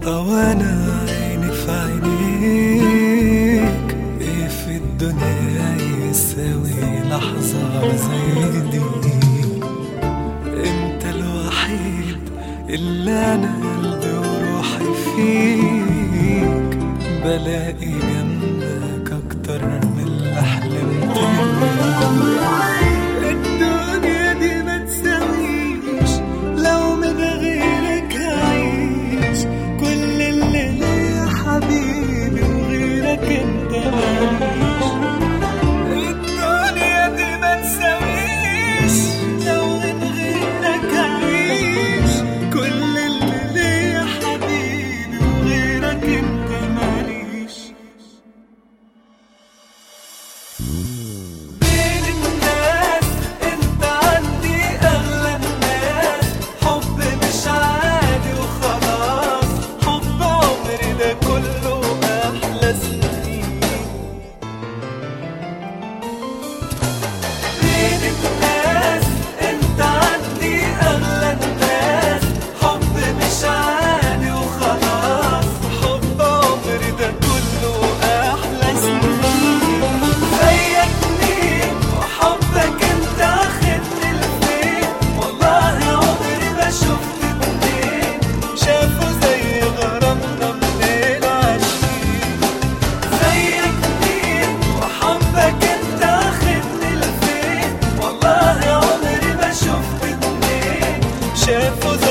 وانا عيني في عينيك ايه في الدنيا يساوي لحظة زي دي انت الوحيد اللي انا قلبي وروحي فيك بلاقي جنبك اكتر من اللي حلمت بيه. الدنيا دي ما تساويش لو من غيرك هعيش كل اللي ليا حبيبي وغيرك انت ماليش الدنيا دي ما تساويش لو من غيرك هعيش كل اللي ليا حبيبي وغيرك انت ماليش بين الناس انت عندي اغلى الناس حب مش عادي وخلاص حب عمري ده كله احلى سنين بين الناس انت عندي اغلى الناس حب مش عادي وخلاص حب عمري ده كله احلى سنين زيك مين وحبك انت اخدني لفين والله عمري ما شفت اتنين شافوا زي غرامنا من العشرين زيك مين وحبك انت اخدني لفين والله عمري ما شفت اتنين شافوا